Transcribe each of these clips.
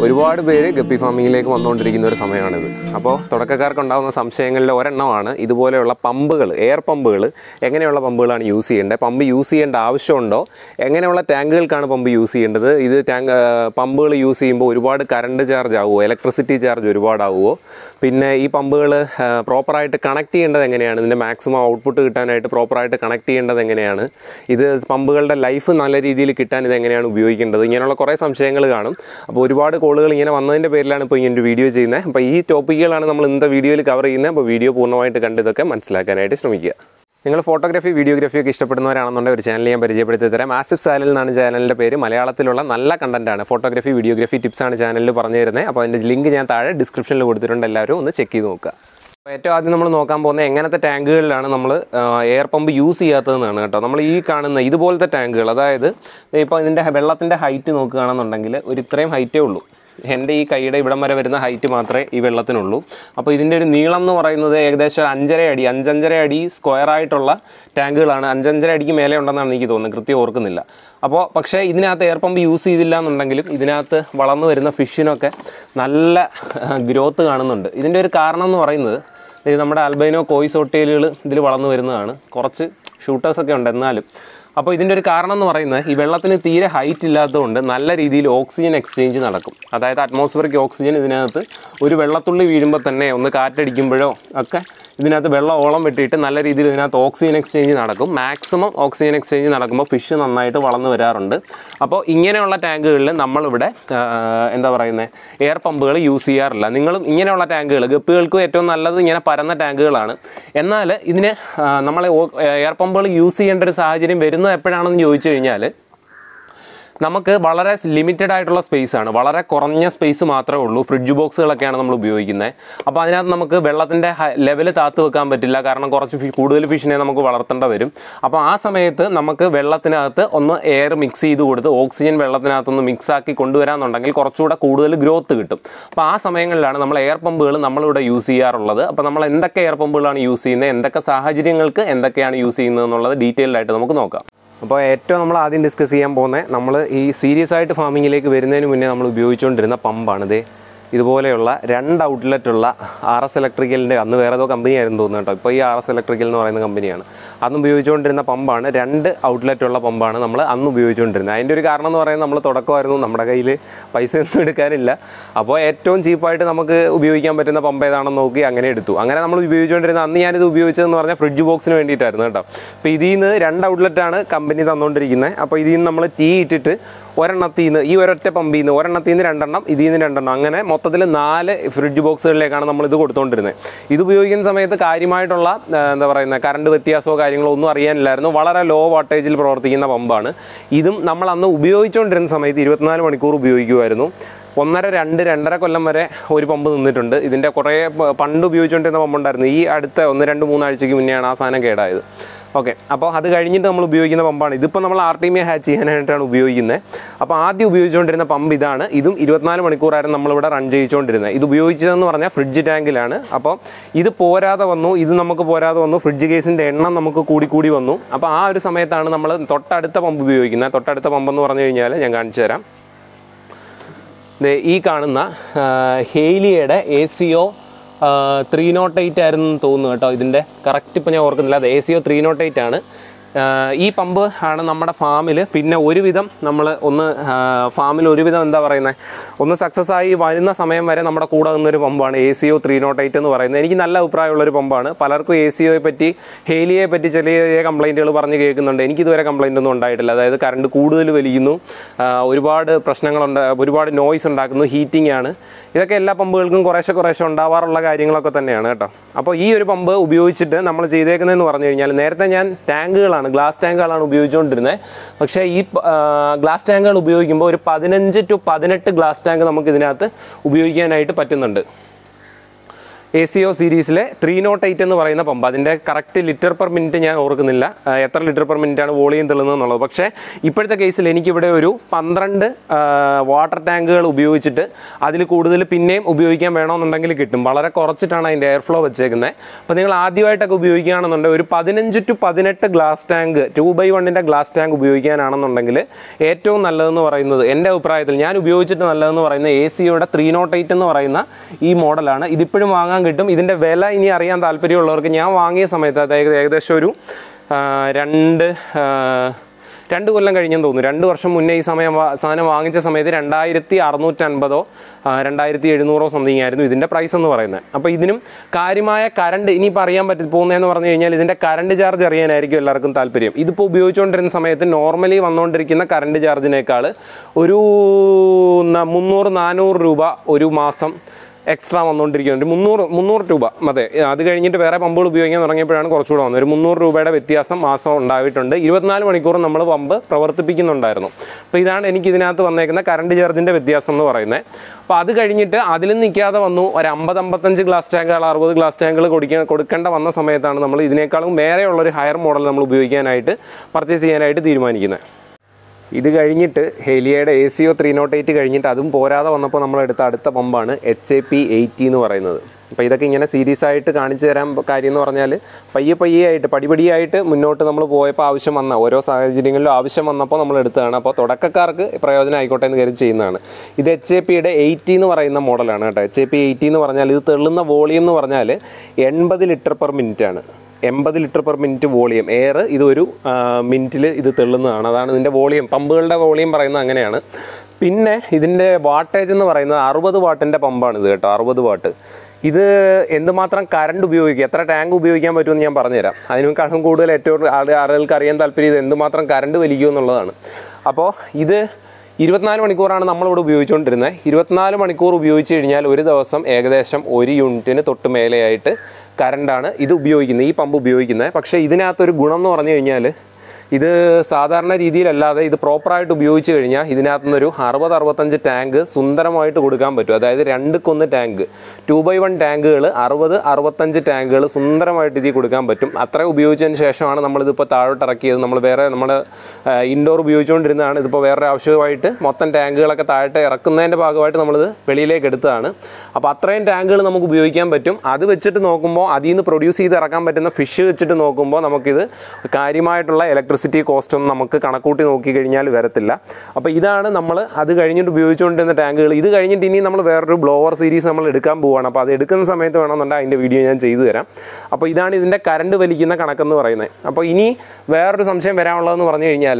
ഒരുപാട് പേര് ഗപ്പി ഫാമിങ്ങിലേക്ക് വന്നുകൊണ്ടിരിക്കുന്ന ഒരു സമയമാണിത് അപ്പോൾ തുടക്കക്കാർക്ക് ഉണ്ടാകുന്ന സംശയങ്ങളിൽ ഒരെണ്ണമാണ് ഇതുപോലെയുള്ള പമ്പുകൾ എയർ പമ്പുകൾ എങ്ങനെയുള്ള പമ്പുകളാണ് യൂസ് ചെയ്യേണ്ടത് പമ്പ് യൂസ് ചെയ്യേണ്ട ആവശ്യമുണ്ടോ എങ്ങനെയുള്ള ടാങ്കുകൾക്കാണ് പമ്പ് യൂസ് ചെയ്യേണ്ടത് ഇത് ടാങ്ക് പമ്പുകൾ യൂസ് ചെയ്യുമ്പോൾ ഒരുപാട് കറണ്ട് ചാർജ് ആവുമോ ഇലക്ട്രിസിറ്റി ചാർജ് ഒരുപാടാവുമോ പിന്നെ ഈ പമ്പുകൾ പ്രോപ്പറായിട്ട് കണക്ട് ചെയ്യേണ്ടത് എങ്ങനെയാണ് ഇതിൻ്റെ മാക്സിമം ഔട്ട്പുട്ട് കിട്ടാനായിട്ട് പ്രോപ്പറായിട്ട് കണക്ട് ചെയ്യേണ്ടത് എങ്ങനെയാണ് ഇത് പമ്പുകളുടെ ലൈഫ് നല്ല രീതിയിൽ കിട്ടാൻ ഇത് എങ്ങനെയാണ് ഉപയോഗിക്കേണ്ടത് ഇങ്ങനെയുള്ള കുറേ സംശയങ്ങൾ കാണും അപ്പോൾ ഒരുപാട് കോളുകൾ ഇങ്ങനെ വന്നതിൻ്റെ പേരിലാണ് ഇപ്പോൾ ഇങ്ങനെ ഒരു വീഡിയോ ചെയ്യുന്നത് അപ്പോൾ ഈ ടോപ്പിക്കുകളാണ് നമ്മൾ ഇന്നത്തെ വീഡിയോയിൽ കവർ ചെയ്യുന്നത് അപ്പോൾ വീഡിയോ പൂർണ്ണമായിട്ട് കണ്ട് ഇതൊക്കെ മനസ്സിലാക്കാനായിട്ട് ശ്രമിക്കുക നിങ്ങൾ ഫോട്ടോഗ്രാഫി വീഡിയോഗ്രാഫി ഒക്കെ ഇഷ്ടപ്പെടുന്നവരാണെന്നുണ്ടെങ്കിൽ ഒരു ചാനൽ ഞാൻ പരിചയപ്പെടുത്തി തരാം ആസിഫ് സാലിൽ നിന്നാണ് ചാനലിൻ്റെ പേര് മലയാളത്തിലുള്ള നല്ല കണ്ടൻറ്റാണ് ഫോട്ടോഗ്രാഫി വീഡിയോഗ്രാഫി ടിപ്സാണ് ചാനലിൽ പറഞ്ഞു തരുന്നത് അപ്പോൾ അതിൻ്റെ ലിങ്ക് ഞാൻ താഴെ ഡിസ്ക്രിപ്ഷനിൽ കൊടുത്തിട്ടുണ്ട് എല്ലാവരും ഒന്ന് ചെക്ക് ചെയ്ത് നോക്കുക അപ്പോൾ ഏറ്റവും ആദ്യം നമ്മൾ നോക്കാൻ പോകുന്നത് എങ്ങനത്തെ ടാങ്കുകളിലാണ് നമ്മൾ എയർ പമ്പ് യൂസ് ചെയ്യാത്തതെന്നാണ് കേട്ടോ നമ്മൾ ഈ കാണുന്ന ഇതുപോലത്തെ ടാങ്കുകൾ അതായത് ഇപ്പോൾ ഇതിൻ്റെ വെള്ളത്തിൻ്റെ ഹൈറ്റ് നോക്കുകയാണെന്നുണ്ടെങ്കിൽ ഒരു ഇത്രയും ഹൈറ്റേ ഉള്ളൂ എൻ്റെ ഈ കൈയുടെ ഇവിടം വരെ വരുന്ന ഹൈറ്റ് മാത്രമേ ഈ വെള്ളത്തിനുള്ളൂ അപ്പോൾ ഇതിൻ്റെ ഒരു നീളം എന്ന് പറയുന്നത് ഏകദേശം ഒരു അഞ്ചര അടി അഞ്ചഞ്ചര അടി സ്ക്വയർ ആയിട്ടുള്ള ടാങ്കുകളാണ് അഞ്ചഞ്ചര അടിക്ക് മേലെ ഉണ്ടെന്നാണ് എനിക്ക് തോന്നുന്നത് കൃത്യം ഓർക്കുന്നില്ല അപ്പോൾ പക്ഷേ ഇതിനകത്ത് എയർ പമ്പ് യൂസ് ചെയ്തില്ല എന്നുണ്ടെങ്കിലും ഇതിനകത്ത് വളർന്നു വരുന്ന ഫിഷിനൊക്കെ നല്ല ഗ്രോത്ത് കാണുന്നുണ്ട് ഇതിൻ്റെ ഒരു കാരണം എന്ന് പറയുന്നത് ഇത് നമ്മുടെ അൽബൈനോ കോയിസ് ഹോട്ടലുകൾ ഇതിൽ വളർന്നു വരുന്നതാണ് കുറച്ച് ഷൂട്ടേഴ്സൊക്കെ ഉണ്ട് എന്നാലും അപ്പോൾ ഇതിൻ്റെ ഒരു കാരണം എന്ന് പറയുന്നത് ഈ വെള്ളത്തിന് തീരെ ഹൈറ്റ് ഇല്ലാത്തതുകൊണ്ട് നല്ല രീതിയിൽ ഓക്സിജൻ എക്സ്ചേഞ്ച് നടക്കും അതായത് അറ്റ്മോസ്ഫിയറിക് ഓക്സിജൻ ഇതിനകത്ത് ഒരു വെള്ളത്തുള്ളി വീഴുമ്പോൾ തന്നെ ഒന്ന് കാറ്റടിക്കുമ്പോഴോ ഒക്കെ ഇതിനകത്ത് വെള്ളം ഓളം വെട്ടിയിട്ട് നല്ല രീതിയിൽ ഇതിനകത്ത് ഓക്സിജൻ എക്സ്ചേഞ്ച് നടക്കും മാക്സിമം ഓക്സിജൻ എക്സ്ചേഞ്ച് നടക്കുമ്പോൾ ഫിഷ് നന്നായിട്ട് വളർന്നു വരാറുണ്ട് അപ്പോൾ ഇങ്ങനെയുള്ള ടാങ്കുകളിൽ നമ്മളിവിടെ ആ, എന്താ പറയുന്നത് എയർ പമ്പുകൾ യൂസ് ചെയ്യാറില്ല നിങ്ങളും ഇങ്ങനെയുള്ള ടാങ്കുകൾ ഗപ്പികൾക്ക് ഏറ്റവും നല്ലത് ഇങ്ങനെ പരന്ന ടാങ്കുകളാണ് എന്നാൽ ഇതിന് ആ, നമ്മളെ ഓ- എയർ പമ്പുകൾ യൂസ് ചെയ്യേണ്ട ഒരു സാഹചര്യം വരുന്നത് എപ്പോഴാണെന്ന് ചോദിച്ചു കഴിഞ്ഞാൽ നമുക്ക് വളരെ ലിമിറ്റഡ് ആയിട്ടുള്ള സ്പേസ് ആണ് വളരെ കുറഞ്ഞ സ്പേസ് മാത്രമേ ഉള്ളൂ ഫ്രിഡ്ജ് ബോക്സുകളൊക്കെയാണ് നമ്മൾ ഉപയോഗിക്കുന്നത് അപ്പോൾ അതിനകത്ത് നമുക്ക് വെള്ളത്തിൻ്റെ ലെവൽ താത്ത് വെക്കാൻ പറ്റില്ല കാരണം കുറച്ച് ഫി- കൂടുതൽ ഫിഷിനെ നമുക്ക് വളർത്തേണ്ട വരും അപ്പോൾ ആ സമയത്ത് നമുക്ക് വെള്ളത്തിനകത്ത് ഒന്ന് എയർ മിക്സ് ചെയ്ത് കൊടുത്ത് ഓക്സിജൻ വെള്ളത്തിനകത്തൊന്ന് മിക്സ് ആക്കി കൊണ്ടുവരാന്നുണ്ടെങ്കിൽ കുറച്ചുകൂടെ കൂടുതൽ ഗ്രോത്ത് കിട്ടും അപ്പോൾ ആ സമയങ്ങളിലാണ് നമ്മൾ എയർ പമ്പുകൾ നമ്മളിവിടെ യൂസ് ചെയ്യാറുള്ളത് അപ്പോൾ നമ്മൾ എന്തൊക്കെ എയർ പമ്പുകളാണ് യൂസ് ചെയ്യുന്നത് എന്തൊക്കെ സാഹചര്യങ്ങൾക്ക് എന്തൊക്കെയാണ് യൂസ് ചെയ്യുന്നത് എന്നുള്ളത് ഡീറ്റെയിൽഡ് ആയിട്ട് നമുക്ക് നോക്കാം അപ്പോൾ ഏറ്റവും നമ്മൾ ആദ്യം ഡിസ്കസ് ചെയ്യാൻ പോകുന്നത് നമ്മൾ ഈ സീരിയസ് ആയിട്ട് ഫാമിങ്ങിലേക്ക് വരുന്നതിന് മുന്നേ നമ്മൾ ഉപയോഗിച്ചുകൊണ്ടിരുന്ന പമ്പാണ് ഇത് ഇതുപോലെയുള്ള രണ്ട് ഔട്ട്ലെറ്റ് ഉള്ള ആർ എസ് ഇലക്ട്രിക്കലിൻ്റെ അന്ന് വേറെ ഏതോ കമ്പനി ആയിരുന്നു തോന്നുന്നു കേട്ടോ ഇപ്പോൾ ഈ ആർ എസ് ഇലക്ട്രിക്കൽ എന്ന് പറയുന്ന കമ്പനിയാണ് അന്ന് ഉപയോഗിച്ചുകൊണ്ടിരുന്ന പമ്പാണ് രണ്ട് ഔട്ട്ലെറ്റ് ഉള്ള പമ്പാണ് നമ്മൾ അന്ന് ഉപയോഗിച്ചുകൊണ്ടിരുന്നത് അതിൻ്റെ ഒരു കാരണം എന്ന് പറയുന്നത് നമ്മൾ തുടക്കമായിരുന്നു നമ്മുടെ കയ്യിൽ പൈസ ഒന്നും എടുക്കാനില്ല അപ്പോൾ ഏറ്റവും ചീപ്പായിട്ട് നമുക്ക് ഉപയോഗിക്കാൻ പറ്റുന്ന പമ്പ് ഏതാണെന്ന് നോക്കി അങ്ങനെ എടുത്തു അങ്ങനെ നമ്മൾ ഉപയോഗിച്ചുകൊണ്ടിരുന്ന അന്ന് ഞാനിത് ഉപയോഗിച്ചതെന്ന് പറഞ്ഞാൽ ഫ്രിഡ്ജ് ബോക്സിന് വേണ്ടിയിട്ടായിരുന്നു കേട്ടോ അപ്പോൾ ഇതിൽ നിന്ന് രണ്ട് ഔട്ട്ലെറ്റാണ് കമ്പനി തന്നുകൊണ്ടിരിക്കുന്നത് അപ്പോൾ ഇതിൽ നിന്ന് നമ്മൾ ടീ ഇട്ടിട്ട് ഒരെണ്ണത്തിൽ നിന്ന് ഈ ഒരൊറ്റ പമ്പിൽ നിന്ന് ഒരെണ്ണത്തിൽ നിന്ന് രണ്ടെണ്ണം ഇതിൽ നിന്ന് രണ്ടെണ്ണം അങ്ങനെ മൊത്തത്തിൽ നാല് ഫ്രിഡ്ജ് ബോക്സുകളിലേക്കാണ് നമ്മൾ ഇത് കൊടുത്തുകൊണ്ടിരുന്നത് ഇത് ഉപയോഗിക്കുന്ന സമയത്ത് കാര്യമായിട്ടുള്ള ആ, എന്താ പറയുന്നത് കറണ്ട് വ്യത്യാസമോ കാര്യങ്ങളോ ഒന്നും അറിയാനില്ലായിരുന്നു വളരെ ലോ വാട്ടേജിൽ പ്രവർത്തിക്കുന്ന പമ്പാണ് ഇതും നമ്മൾ അന്ന് ഉപയോഗിച്ചുകൊണ്ടിരുന്ന സമയത്ത് ഇരുപത്തിനാല് മണിക്കൂർ ഉപയോഗിക്കുമായിരുന്നു ഒന്നര രണ്ട് രണ്ടര കൊല്ലം വരെ ഒരു പമ്പ് നിന്നിട്ടുണ്ട് ഇതിൻ്റെ കുറേ പ- പണ്ട് ഉപയോഗിച്ചുകൊണ്ടിരുന്ന പമ്പുണ്ടായിരുന്നു ഈ അടുത്ത ഒന്ന് രണ്ട് മൂന്നാഴ്ചയ്ക്ക് മുന്നെയാണ് ആ സാധനം കേടായത് ഓക്കെ അപ്പോൾ അത് കഴിഞ്ഞിട്ട് നമ്മൾ ഉപയോഗിക്കുന്ന പമ്പാണ് ഇതിപ്പോൾ നമ്മൾ ആർട്ടിമിയ ഹാച്ച് ചെയ്യാനായിട്ടാണ് ഉപയോഗിക്കുന്നത് അപ്പോൾ ആദ്യം ഉപയോഗിച്ചുകൊണ്ടിരുന്ന പമ്പ് ഇതാണ് ഇതും ഇരുപത്തിനാല് മണിക്കൂറായിരുന്നു നമ്മളിവിടെ റൺ ചെയ്യിച്ചുകൊണ്ടിരുന്നത് ഇത് ഉപയോഗിച്ചതെന്ന് പറഞ്ഞാൽ ഫ്രിഡ്ജ് ടാങ്കിലാണ് അപ്പോൾ ഇത് പോരാതെ വന്നു ഇത് നമുക്ക് പോരാതെ വന്നു ഫ്രിഡ്ജ് കേസിൻ്റെ എണ്ണം നമുക്ക് കൂടി കൂടി വന്നു അപ്പോൾ ആ ഒരു സമയത്താണ് നമ്മൾ തൊട്ടടുത്ത പമ്പ് ഉപയോഗിക്കുന്നത് തൊട്ടടുത്ത പമ്പ് എന്ന് പറഞ്ഞു കഴിഞ്ഞാൽ ഞാൻ കാണിച്ചു തരാം ദേ ഈ കാണുന്ന ആ, ഹെയ്ലിയുടെ A C O three nought eight ആയിരുന്നു എന്ന് തോന്നുന്നു കേട്ടോ ഇതിൻ്റെ കറക്റ്റ് ഇപ്പോൾ ഞാൻ ഓർക്കുന്നില്ല അത് A C O three nought eight ആണ് ആ, ഈ പമ്പ് ആണ് നമ്മുടെ ഫാമിൽ പിന്നെ ഒരുവിധം നമ്മൾ ഒന്ന് ഫാമിൽ ഒരുവിധം എന്താ പറയുന്നത് ഒന്ന് സക്സസ് ആയി വരുന്ന സമയം വരെ നമ്മുടെ കൂടെ നിന്നൊരു പമ്പാണ് A C O three nought eight എന്ന് പറയുന്നത് എനിക്ക് നല്ല അഭിപ്രായമുള്ളൊരു പമ്പാണ് പലർക്കും എ സി ഒയെ പറ്റി ഹെയിലിയെ പറ്റി ചെറിയ ചെറിയ കംപ്ലൈൻറ്റുകൾ പറഞ്ഞ് കേൾക്കുന്നുണ്ട് എനിക്കിതുവരെ കംപ്ലൈൻ്റ് ഒന്നും ഉണ്ടായിട്ടില്ല അതായത് കറണ്ട് കൂടുതൽ വലിക്കുന്നു ആ, ഒരുപാട് പ്രശ്നങ്ങളുണ്ട് ഒരുപാട് നോയ്സ് ഉണ്ടാക്കുന്നു ഹീറ്റിംഗ് ആണ് ഇതൊക്കെ എല്ലാ പമ്പുകൾക്കും കുറേശ്ശെ കുറേശ്ശെ ഉണ്ടാവാറുള്ള കാര്യങ്ങളൊക്കെ തന്നെയാണ് കേട്ടോ അപ്പോൾ ഈ ഒരു പമ്പ് ഉപയോഗിച്ചിട്ട് നമ്മൾ ചെയ്തേക്കുന്നതെന്ന് പറഞ്ഞു കഴിഞ്ഞാൽ നേരത്തെ ഞാൻ ടാങ്കുകളാണ് ഗ്ലാസ് ടാങ്കുകളാണ് ഉപയോഗിച്ചുകൊണ്ടിരുന്നത് പക്ഷേ ഈ ഗ്ലാസ് ടാങ്കുകൾ ഉപയോഗിക്കുമ്പോൾ ഒരു പതിനഞ്ച് ടു പതിനെട്ട് ഗ്ലാസ് ടാങ്ക് നമുക്ക് ഇതിനകത്ത് ഉപയോഗിക്കാനായിട്ട് പറ്റുന്നുണ്ട് എ സി ഒ സീരീസിലെ ത്രീ നോട്ട് എയ്റ്റ് എന്ന് പറയുന്ന പമ്പ് അതിൻ്റെ കറക്റ്റ് ലിറ്റർ പെർ മിനിറ്റ് ഞാൻ ഓർക്കുന്നില്ല ആ, എത്ര ലിറ്റർ പെർ മിനിറ്റ് ആണ് വോളിയം തെള്ളുന്നത് എന്നുള്ളത് പക്ഷേ ഇപ്പോഴത്തെ കേസിൽ എനിക്കിവിടെ ഒരു പന്ത്രണ്ട് വാട്ടർ ടാങ്കുകൾ ഉപയോഗിച്ചിട്ട് അതിൽ കൂടുതൽ പിന്നെയും ഉപയോഗിക്കാൻ വേണമെന്നുണ്ടെങ്കിൽ കിട്ടും വളരെ കുറച്ചിട്ടാണ് അതിൻ്റെ എയർ ഫ്ലോ വെച്ചേക്കുന്നത് അപ്പോൾ നിങ്ങൾ ആദ്യമായിട്ടൊക്കെ ഉപയോഗിക്കുകയാണെന്നുണ്ടെങ്കിൽ ഒരു പതിനഞ്ച് ടു പതിനെട്ട് ഗ്ലാസ് ടാങ്ക് ടു ബൈ വണ്ണിൻ്റെ ഗ്ലാസ് ടാങ്ക് ഉപയോഗിക്കാനാണെന്നുണ്ടെങ്കിൽ ഏറ്റവും നല്ലതെന്ന് പറയുന്നത് എൻ്റെ അഭിപ്രായത്തിൽ ഞാൻ ഉപയോഗിച്ചിട്ട് നല്ലതെന്ന് പറയുന്നത് എ സിയുടെ ത്രീ നോട്ട് എയ്റ്റ് എന്ന് പറയുന്ന ഈ മോഡലാണ് ഇതിപ്പോഴും വാങ്ങാൻ കിട്ടും ഇതിൻ്റെ വില ഇനി അറിയാൻ താല്പര്യമുള്ളവർക്ക് ഞാൻ വാങ്ങിയ സമയത്ത് അതായത് ഏകദേശം ഒരു ആ, രണ്ട് ആ, രണ്ട് കൊല്ലം കഴിഞ്ഞെന്ന് തോന്നുന്നു രണ്ട് വർഷം മുന്നേ ഈ സമയം വാ- സാധനം വാങ്ങിച്ച സമയത്ത് രണ്ടായിരത്തി അറുന്നൂറ്റൻപതോ രണ്ടായിരത്തി എഴുന്നൂറോ സംതിങ് ആയിരുന്നു ഇതിൻ്റെ പ്രൈസ് എന്ന് പറയുന്നത് അപ്പോൾ ഇതിനും കാര്യമായ കറണ്ട് ഇനിയിപ്പോൾ അറിയാൻ പറ്റി പോകുന്നതെന്ന് പറഞ്ഞു കഴിഞ്ഞാൽ ഇതിൻ്റെ കറണ്ട് ചാർജ് അറിയാനായിരിക്കും എല്ലാവർക്കും താല്പര്യം ഇതിപ്പോൾ ഉപയോഗിച്ചുകൊണ്ടിരുന്ന സമയത്ത് നോർമലി വന്നുകൊണ്ടിരിക്കുന്ന കറണ്ട് ചാർജിനേക്കാൾ ഒരു ന- മുന്നൂറ് നാനൂറ് രൂപ ഒരു മാസം എക്സ്ട്രാ വന്നുകൊണ്ടിരിക്കുന്നുണ്ട് മുന്നൂറ് മുന്നൂറ് രൂപ അതെ അത് കഴിഞ്ഞിട്ട് വേറെ പമ്പുകൾ ഉപയോഗിക്കാൻ തുടങ്ങിയപ്പോഴാണ് കുറച്ചുകൂടെ വന്നത് ഒരു മുന്നൂറ് രൂപയുടെ വ്യത്യാസം മാസം ഉണ്ടായിട്ടുണ്ട് ഇരുപത്തിനാല് മണിക്കൂർ നമ്മൾ പമ്പ് പ്രവർത്തിപ്പിക്കുന്നുണ്ടായിരുന്നു അപ്പോൾ ഇതാണ് എനിക്ക് ഇതിനകത്ത് വന്നേക്കുന്ന കറണ്ട് ചാർജിൻ്റെ വ്യത്യാസം എന്ന് പറയുന്നത് അപ്പോൾ അത് കഴിഞ്ഞിട്ട് അതിലും നിൽക്കാതെ വന്നു ഒരു അമ്പത് അമ്പത്തഞ്ച് ഗ്ലാസ് ടാങ്കുകൾ അറുപത് ഗ്ലാസ് ടാങ്കുകൾ കൊടുക്കാൻ കൊടുക്കേണ്ട വന്ന സമയത്താണ് നമ്മൾ ഇതിനേക്കാളും വേറെയുള്ള ഒരു ഹയർ മോഡൽ നമ്മൾ ഉപയോഗിക്കാനായിട്ട് പർച്ചേസ് ചെയ്യാനായിട്ട് തീരുമാനിക്കുന്നത് ഇത് കഴിഞ്ഞിട്ട് ഹെലിയയുടെ A C O three nought eight കഴിഞ്ഞിട്ട് അതും പോരാതെ വന്നപ്പോൾ നമ്മൾ എടുത്ത അടുത്ത പമ്പാണ് എച്ച് എ പി എയ്റ്റി എന്ന് പറയുന്നത് അപ്പോൾ ഇതൊക്കെ ഇങ്ങനെ സീരീസ് ആയിട്ട് കാണിച്ചു തരാൻ പ- കാര്യം എന്ന് പറഞ്ഞാൽ പയ്യെ പയ്യെ ആയിട്ട് പടിപടിയായിട്ട് മുന്നോട്ട് നമ്മൾ പോയപ്പോൾ ആവശ്യം വന്ന ഓരോ സാഹചര്യങ്ങളിലും ആവശ്യം വന്നപ്പോൾ നമ്മൾ എടുത്തതാണ് അപ്പോൾ തുടക്കക്കാർക്ക് പ്രയോജനം ആയിക്കോട്ടെ എന്ന് കരുതി ചെയ്യുന്നതാണ് ഇത് എച്ച് എ പിയുടെ എയ്റ്റി എന്ന് പറയുന്ന മോഡലാണ് കേട്ടോ എച്ച് എ പി എയ്റ്റി എന്ന് പറഞ്ഞാൽ ഇത് തെള്ളുന്ന വോളിയം എന്ന് പറഞ്ഞാൽ എൺപത് ലിറ്റർ പെർ മിനിറ്റ് ആണ് എൺപത് litre per minute volume air ഇതൊരു മിനിറ്റിൽ ഇത് തെള്ളുന്നതാണ് അതാണ് ഇതിൻ്റെ വോളിയം പമ്പുകളുടെ വോളിയം പറയുന്നത് അങ്ങനെയാണ് പിന്നെ ഇതിൻ്റെ വാട്ടേജ് എന്ന് പറയുന്നത് അറുപത് വാട്ടിൻ്റെ പമ്പാണ് ഇത് കേട്ടോ അറുപത് വാട്ട് ഇത് എന്തുമാത്രം കറണ്ട് ഉപയോഗിക്കുക എത്ര ടാങ്ക് ഉപയോഗിക്കാൻ പറ്റുമെന്ന് ഞാൻ പറഞ്ഞുതരാം അതിനേക്കാളും കൂടുതൽ ഏറ്റവും ആള് ആളുകൾക്ക് അറിയാൻ താല്പര്യം ഇത് എന്തുമാത്രം കറണ്ട് വലിക്കും എന്നുള്ളതാണ് അപ്പോൾ ഇത് ഇരുപത്തിനാല് മണിക്കൂറാണ് നമ്മളിവിടെ ഉപയോഗിച്ചുകൊണ്ടിരുന്നത് ഇരുപത്തിനാല് മണിക്കൂർ ഉപയോഗിച്ച് കഴിഞ്ഞാൽ ഒരു ദിവസം ഏകദേശം ഒരു യൂണിറ്റിന് തൊട്ട് മേലെയായിട്ട് കറണ്ടാണ് ഇത് ഉപയോഗിക്കുന്നത് ഈ പമ്പ് ഉപയോഗിക്കുന്നത് പക്ഷേ ഇതിനകത്തൊരു ഗുണം എന്ന് പറഞ്ഞു കഴിഞ്ഞാൽ ഇത് സാധാരണ രീതിയിലല്ലാതെ ഇത് പ്രോപ്പറായിട്ട് ഉപയോഗിച്ച് കഴിഞ്ഞാൽ ഇതിനകത്ത് നിന്നൊരു അറുപത് അറുപത്തഞ്ച് ടാങ്ക് സുന്ദരമായിട്ട് കൊടുക്കാൻ പറ്റും അതായത് രണ്ട് കൊന്ന് ടാങ്ക് ടു ബൈ വൺ ടാങ്കുകൾ അറുപത് അറുപത്തഞ്ച് ടാങ്കുകൾ സുന്ദരമായിട്ട് ഇതിൽ കൊടുക്കാൻ പറ്റും അത്ര ഉപയോഗിച്ചതിന് ശേഷമാണ് നമ്മളിതിപ്പോൾ താഴോട്ട് ഇറക്കിയത് നമ്മൾ വേറെ നമ്മൾ ഇൻഡോർ ഉപയോഗിച്ചുകൊണ്ടിരുന്നതാണ് ഇതിപ്പോൾ വേറൊരു ആവശ്യമായിട്ട് മൊത്തം ടാങ്കുകളൊക്കെ താഴോട്ട് ഇറക്കുന്നതിൻ്റെ ഭാഗമായിട്ട് നമ്മളിത് വെളിയിലേക്ക് എടുത്തതാണ് അപ്പോൾ അത്രയും ടാങ്കുകൾ നമുക്ക് ഉപയോഗിക്കാൻ പറ്റും അത് വെച്ചിട്ട് നോക്കുമ്പോൾ അതിൽ നിന്ന് പ്രൊഡ്യൂസ് ചെയ്ത് ഇറക്കാൻ പറ്റുന്ന ഫിഷ് വെച്ചിട്ട് നോക്കുമ്പോൾ നമുക്കിത് കാര്യമായിട്ടുള്ള ഇലക്ട്രിസിറ്റി കോസ്റ്റ് ഒന്നും നമുക്ക് കണക്കൂട്ടി നോക്കി കഴിഞ്ഞാൽ വരത്തില്ല അപ്പോൾ ഇതാണ് നമ്മൾ അത് കഴിഞ്ഞിട്ട് ഉപയോഗിച്ചുകൊണ്ടിരുന്ന ടാങ്കുകൾ ഇത് കഴിഞ്ഞിട്ട് ഇനി നമ്മൾ വേറൊരു ബ്ലോവർ സീരീസ് നമ്മൾ എടുക്കാൻ പോവുകയാണ് അപ്പോൾ അത് എടുക്കുന്ന സമയത്ത് വേണമെന്നുണ്ടെങ്കിൽ അതിൻ്റെ വീഡിയോ ഞാൻ ചെയ്തു തരാം അപ്പോൾ ഇതാണ് ഇതിൻ്റെ കറണ്ട് വലിക്കുന്ന കണക്കെന്ന് പറയുന്നത് അപ്പോൾ ഇനി വേറൊരു സംശയം വരാനുള്ളതെന്ന് പറഞ്ഞു കഴിഞ്ഞാൽ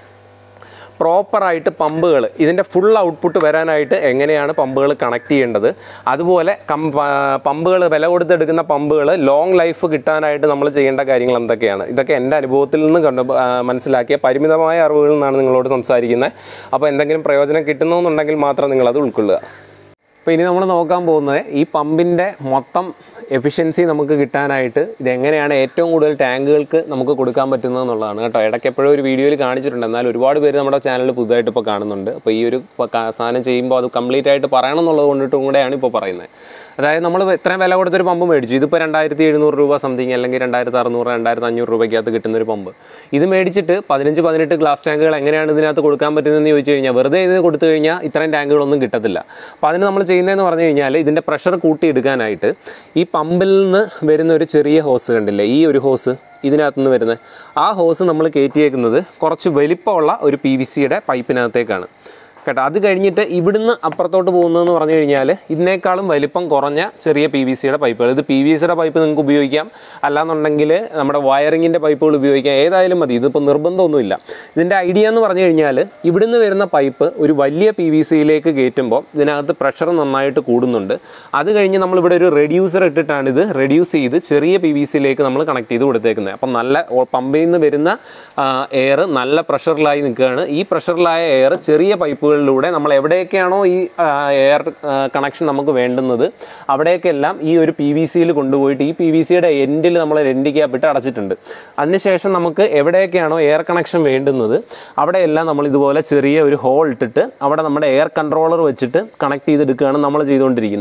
പ്രോപ്പറായിട്ട് പമ്പുകൾ ഇതിൻ്റെ ഫുൾ ഔട്ട്പുട്ട് വരാനായിട്ട് എങ്ങനെയാണ് പമ്പുകൾ കണക്ട് ചെയ്യേണ്ടത് അതുപോലെ കം പമ്പുകൾ വില കൊടുത്തെടുക്കുന്ന പമ്പുകൾ ലോങ് ലൈഫ് കിട്ടാനായിട്ട് നമ്മൾ ചെയ്യേണ്ട കാര്യങ്ങൾ എന്തൊക്കെയാണ് ഇതൊക്കെ എൻ്റെ അനുഭവത്തിൽ നിന്ന് കണ്ട് ആ, മനസ്സിലാക്കിയ പരിമിതമായ അറിവുകളിൽ നിന്നാണ് നിങ്ങളോട് സംസാരിക്കുന്നത് അപ്പോൾ എന്തെങ്കിലും പ്രയോജനം കിട്ടുന്നുണ്ടെങ്കിൽ മാത്രം നിങ്ങളത് ഉൾക്കൊള്ളുക അപ്പോൾ ഇനി നമ്മൾ നോക്കാൻ പോകുന്നത് ഈ പമ്പിൻ്റെ മൊത്തം എഫിഷ്യൻസി നമുക്ക് കിട്ടാനായിട്ട് ഇതെങ്ങനെയാണ് ഏറ്റവും കൂടുതൽ ടാങ്കുകൾക്ക് നമുക്ക് കൊടുക്കാൻ പറ്റുന്നത് എന്നുള്ളതാണ് കേട്ടോ ഇടയ്ക്ക് എപ്പോഴും ഒരു വീഡിയോയിൽ കാണിച്ചിട്ടുണ്ട് എന്നാൽ ഒരുപാട് പേര് നമ്മുടെ ചാനലിൽ പുതുതായിട്ട് ഇപ്പോൾ കാണുന്നുണ്ട് അപ്പോൾ ഈ ഒരു പ- ക- സാധനം ചെയ്യുമ്പോൾ അത് കംപ്ലീറ്റ് ആയിട്ട് പറയണം എന്നുള്ളത് കൊണ്ടിട്ടും കൂടെയാണ് ഇപ്പോൾ പറയുന്നത് അതായത് നമ്മൾ ഇത്രയും വില കൊടുത്തൊരു പമ്പ് മേടിച്ചു ഇതിപ്പോൾ രണ്ടായിരത്തി എഴുന്നൂറ് രൂപ സംതിങ് അല്ലെങ്കിൽ രണ്ടായിരത്തി അറുന്നൂറ് രണ്ടായിരത്തി അഞ്ഞൂറ് രൂപയ്ക്കകത്ത് കിട്ടുന്ന ഒരു പമ്പ് ഇത് മേടിച്ചിട്ട് പതിനഞ്ച് പതിനെട്ട് ഗ്ലാസ് ടാങ്കുകൾ എങ്ങനെയാണ് ഇതിനകത്ത് കൊടുക്കാൻ പറ്റുന്നതെന്ന് ചോദിച്ചു കഴിഞ്ഞാൽ വെറുതെ ഇതിന് കൊടുത്തു കഴിഞ്ഞാൽ ഇത്രയും ടാങ്കുകളൊന്നും കിട്ടത്തില്ല അപ്പോൾ അതിന് നമ്മൾ ചെയ്യുന്നതെന്ന് പറഞ്ഞു കഴിഞ്ഞാൽ ഇതിൻ്റെ പ്രഷർ കൂട്ടിയെടുക്കാനായിട്ട് ഈ പമ്പിൽ നിന്ന് വരുന്ന ഒരു ചെറിയ ഹോസ് കണ്ടില്ലേ ഈ ഒരു ഹോസ് ഇതിനകത്ത് നിന്ന് വരുന്നത് ആ ഹോസ് നമ്മൾ കയറ്റിയേക്കുന്നത് കുറച്ച് വലിപ്പമുള്ള ഒരു പി വി സിയുടെ പൈപ്പിനകത്തേക്കാണ് കേട്ടോ അത് കഴിഞ്ഞിട്ട് ഇവിടുന്ന് അപ്പുറത്തോട്ട് പോകുന്നതെന്ന് പറഞ്ഞു കഴിഞ്ഞാൽ ഇതിനേക്കാളും വലിപ്പം കുറഞ്ഞ ചെറിയ പി വി സിയുടെ പൈപ്പുകൾ ഇത് പി വി സിയുടെ പൈപ്പ് നിങ്ങൾക്ക് ഉപയോഗിക്കാം അല്ലാന്നുണ്ടെങ്കിൽ നമ്മുടെ വയറിങ്ങിൻ്റെ പൈപ്പുകൾ ഉപയോഗിക്കാം ഏതായാലും മതി ഇതിപ്പോൾ നിർബന്ധമൊന്നുമില്ല ഇതിൻ്റെ ഐഡിയ എന്ന് പറഞ്ഞു കഴിഞ്ഞാൽ ഇവിടുന്ന് വരുന്ന പൈപ്പ് ഒരു വലിയ പി വി സിയിലേക്ക് കയറ്റുമ്പോൾ ഇതിനകത്ത് പ്രഷർ നന്നായിട്ട് കൂടുന്നുണ്ട് അത് കഴിഞ്ഞ് നമ്മളിവിടെ ഒരു റെഡ്യൂസർ ഇട്ടിട്ടാണ് ഇത് റെഡ്യൂസ് ചെയ്ത് ചെറിയ പി വി സിയിലേക്ക് നമ്മൾ കണക്ട് ചെയ്ത് കൊടുത്തേക്കുന്നത് അപ്പം നല്ല ഓ- പമ്പിൽ നിന്ന് വരുന്ന എയർ നല്ല പ്രഷറിലായി നിൽക്കുകയാണ് ഈ പ്രഷറിലായ എയർ ചെറിയ പൈപ്പുകളിലൂടെ നമ്മൾ എവിടെയൊക്കെയാണോ ഈ എയർ കണക്ഷൻ നമുക്ക് വേണ്ടുന്നത് അവിടേക്കെല്ലാം ഈ ഒരു പി വി സിയിൽ കൊണ്ടുപോയിട്ട് ഈ പി വി സിയുടെ എൻഡിൽ നമ്മൾ രണ്ട് ക്യാപ്പ് ഇട്ട് അടച്ചിട്ടുണ്ട് അതിനുശേഷം നമുക്ക് എവിടെയൊക്കെയാണോ എയർ കണക്ഷൻ വേണ്ടുന്നത് അവിടെയെല്ലാം നമ്മൾ ഇതുപോലെ ചെറിയ ഒരു ഹോൾ ഇട്ടിട്ട് അവിടെ നമ്മുടെ എയർ കൺട്രോളർ വെച്ചിട്ട് കണക്ട് ചെയ്തെടുക്കുകയാണ് നമ്മൾ ചെയ്തുകൊണ്ടിരിക്കുന്നത്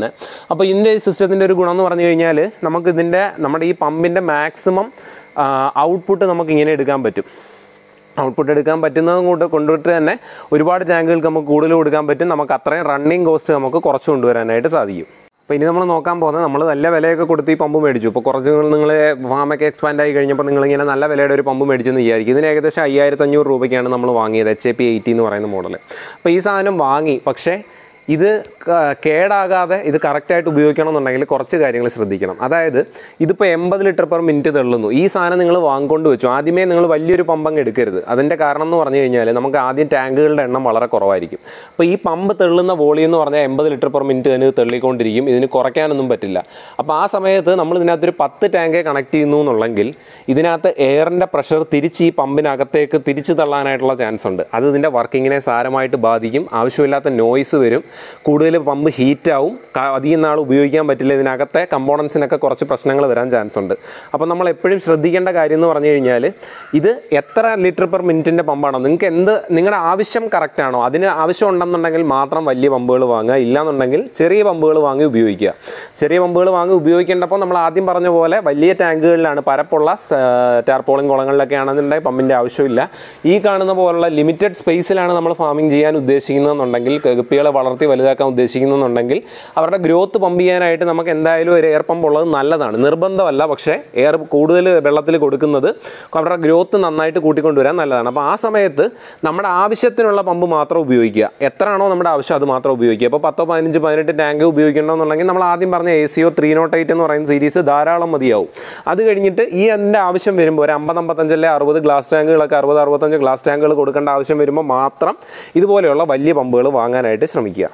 അപ്പോൾ ഇതിൻ്റെ സിസ്റ്റത്തിൻ്റെ ഒരു ഗുണം എന്ന് പറഞ്ഞു കഴിഞ്ഞാൽ നമുക്ക് ഇതിൻ്റെ നമ്മുടെ ഈ പമ്പിൻ്റെ മാക്സിമം ഔട്ട്പുട്ട് നമുക്ക് ഇങ്ങനെ എടുക്കാൻ പറ്റും ഔട്ട്പുട്ട് എടുക്കാൻ പറ്റുന്നത് കൊണ്ട് കൊണ്ടിട്ട് തന്നെ ഒരുപാട് ടാങ്കുകൾക്ക് നമുക്ക് കൂടുതൽ കൊടുക്കാൻ പറ്റും നമുക്ക് അത്രയും റണ്ണിങ് കോസ്റ്റ് നമുക്ക് കുറച്ച് കൊണ്ടുവരാനായിട്ട് സാധിക്കും അപ്പോൾ ഇനി നമ്മൾ നോക്കാൻ പോകുന്നത് നമ്മൾ നല്ല വിലയൊക്കെ കൊടുത്ത് ഈ പമ്പ് മേടിച്ചു ഇപ്പോൾ കുറച്ച് നിങ്ങൾ ഫാമൊക്കെ എക്സ്പാൻഡ് ആയി കഴിഞ്ഞപ്പോൾ നിങ്ങളിങ്ങനെ നല്ല വിലയുടെ ഒരു പമ്പ് മേടിച്ചെന്ന് വിചാരിക്കും ഇതിന് ഏകദേശം അയ്യായിരത്തി അഞ്ഞൂറ് രൂപയ്ക്കാണ് നമ്മൾ വാങ്ങിയത് എച്ച് എ പി എയ്റ്റി എന്ന് പറയുന്ന മോഡൽ അപ്പോൾ ഈ സാധനം വാങ്ങി പക്ഷേ ഇത് ക- കേടാകാതെ ഇത് കറക്റ്റായിട്ട് ഉപയോഗിക്കണം എന്നുണ്ടെങ്കിൽ കുറച്ച് കാര്യങ്ങൾ ശ്രദ്ധിക്കണം അതായത് ഇതിപ്പോൾ എൺപത് ലിറ്റർ പെർ മിനിറ്റ് തള്ളുന്നു ഈ സാധനം നിങ്ങൾ വാങ്ങിക്കൊണ്ട് വെച്ചു ആദ്യമേ നിങ്ങൾ വലിയൊരു പമ്പങ്ങ് എടുക്കരുത് അതിൻ്റെ കാരണം എന്ന് പറഞ്ഞു കഴിഞ്ഞാൽ നമുക്ക് ആദ്യം ടാങ്കുകളുടെ എണ്ണം വളരെ കുറവായിരിക്കും അപ്പോൾ ഈ പമ്പ് തെള്ളുന്ന വോളിയം എന്ന് പറഞ്ഞാൽ എൺപത് ലിറ്റർ പെർ മിനിറ്റ് തന്നെ ഇത് തെള്ളിക്കൊണ്ടിരിക്കും ഇതിന് കുറയ്ക്കാനൊന്നും പറ്റില്ല അപ്പോൾ ആ സമയത്ത് നമ്മൾ ഇതിനകത്തൊരു പത്ത് ടാങ്കേ കണക്ട് ചെയ്യുന്നു എന്നുണ്ടെങ്കിൽ ഇതിനകത്ത് എയറിൻ്റെ പ്രഷർ തിരിച്ച് ഈ പമ്പിനകത്തേക്ക് തിരിച്ചു തള്ളാനായിട്ടുള്ള ചാൻസ് ഉണ്ട് അത് ഇതിൻ്റെ വർക്കിങ്ങിനെ സാരമായിട്ട് ബാധിക്കും ആവശ്യമില്ലാത്ത നോയ്സ് വരും കൂടുതൽ പമ്പ് ഹീറ്റാവും അധികം നാൾ ഉപയോഗിക്കാൻ പറ്റില്ല ഇതിനകത്തെ കമ്പോണൻസിനൊക്കെ കുറച്ച് പ്രശ്നങ്ങൾ വരാൻ ചാൻസ് ഉണ്ട് അപ്പോൾ നമ്മൾ എപ്പോഴും ശ്രദ്ധിക്കേണ്ട കാര്യം എന്ന് പറഞ്ഞു കഴിഞ്ഞാൽ ഇത് എത്ര ലിറ്റർ പെർ മിനിറ്റിൻ്റെ പമ്പാണോ നിങ്ങൾക്ക് എന്ത് നിങ്ങളുടെ ആവശ്യം കറക്റ്റ് ആണോ അതിന് ആവശ്യം ഉണ്ടെന്നുണ്ടെങ്കിൽ മാത്രം വലിയ പമ്പുകൾ വാങ്ങുക ഇല്ലാന്നുണ്ടെങ്കിൽ ചെറിയ പമ്പുകൾ വാങ്ങി ഉപയോഗിക്കുക ചെറിയ പമ്പുകൾ വാങ്ങി ഉപയോഗിക്കേണ്ടപ്പോൾ നമ്മൾ ആദ്യം പറഞ്ഞ പോലെ വലിയ ടാങ്കുകളിലാണ് പരപ്പുള്ള ടാർപോളിംഗ് കുളങ്ങളിലൊക്കെ ആണെന്നുണ്ടെങ്കിൽ പമ്പിൻ്റെ ആവശ്യമില്ല ഈ കാണുന്ന പോലുള്ള ലിമിറ്റഡ് സ്പേസിലാണ് നമ്മൾ ഫാമിംഗ് ചെയ്യാൻ ഉദ്ദേശിക്കുന്നതെന്നുണ്ടെങ്കിൽ ഗപ്പികളെ വളർത്തി വലുതാക്കാൻ ഉദ്ദേശിക്കുന്നുണ്ടെങ്കിൽ അവരുടെ ഗ്രോത്ത് പമ്പ് ചെയ്യാനായിട്ട് നമുക്ക് എന്തായാലും ഒരു എയർ പമ്പ് ഉള്ളത് നല്ലതാണ് നിർബന്ധമല്ല പക്ഷേ എയർ കൂടുതൽ വെള്ളത്തിൽ കൊടുക്കുന്നത് അവരുടെ ഗ്രോത്ത് നന്നായിട്ട് കൂട്ടിക്കൊണ്ടുവരാൻ നല്ലതാണ് അപ്പോൾ ആ സമയത്ത് നമ്മുടെ ആവശ്യത്തിനുള്ള പമ്പ് മാത്രം ഉപയോഗിക്കുക എത്രയാണോ നമ്മുടെ ആവശ്യം അത് മാത്രം ഉപയോഗിക്കുക ഇപ്പോൾ പത്തോ പതിനഞ്ച് പതിനെട്ട് ടാങ്ക് ഉപയോഗിക്കണമെന്നുണ്ടെങ്കിൽ നമ്മൾ ആദ്യം പറഞ്ഞ എ സിയോ ത്രീ നോട്ട് എയ്റ്റ് എന്ന് പറയുന്ന സീരീസ് ധാരാളം മതിയാവും അത് കഴിഞ്ഞിട്ട് ഈ എൻ്റെ ആവശ്യം വരുമ്പോൾ ഒരു അമ്പത് അമ്പത്തഞ്ചല്ലേ അറുപത് ഗ്ലാസ് ടാങ്കുകളൊക്കെ അറുപത് അറുപത്തഞ്ച് ഗ്ലാസ് ടാങ്കുകൾ കൊടുക്കേണ്ട ആവശ്യം വരുമ്പോൾ മാത്രം ഇതുപോലെയുള്ള വലിയ പമ്പുകൾ വാങ്ങാനായിട്ട് ശ്രമിക്കുക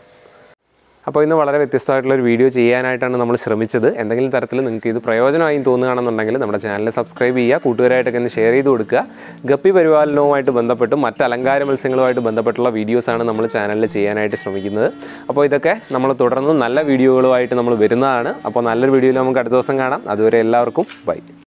അപ്പോൾ ഇന്ന് വളരെ വ്യത്യസ്തമായിട്ടുള്ള ഒരു വീഡിയോ ചെയ്യാനായിട്ടാണ് നമ്മൾ ശ്രമിച്ചത് എന്തെങ്കിലും തരത്തിൽ നിങ്ങൾക്ക് ഇത് പ്രയോജനമായി തോന്നുകയാണെന്നുണ്ടെങ്കിൽ നമ്മുടെ ചാനൽ സബ്സ്ക്രൈബ് ചെയ്യുക കൂട്ടുകാരായിട്ടൊക്കെ ഒന്ന് ഷെയർ ചെയ്ത് കൊടുക്കുക ഗപ്പി പരിപാലനവുമായിട്ട് ബന്ധപ്പെട്ടും മറ്റ് അലങ്കാര മത്സ്യങ്ങളുമായിട്ട് ബന്ധപ്പെട്ടുള്ള വീഡിയോസാണ് നമ്മൾ ചാനലിൽ ചെയ്യാനായിട്ട് ശ്രമിക്കുന്നത് അപ്പോൾ ഇതൊക്കെ നമ്മൾ തുടർന്ന് നല്ല വീഡിയോകളുമായിട്ട് നമ്മൾ വരുന്നതാണ് അപ്പോൾ നല്ലൊരു വീഡിയോയിൽ നമുക്ക് അടുത്ത ദിവസം കാണാം അതുവരെ എല്ലാവർക്കും ബൈ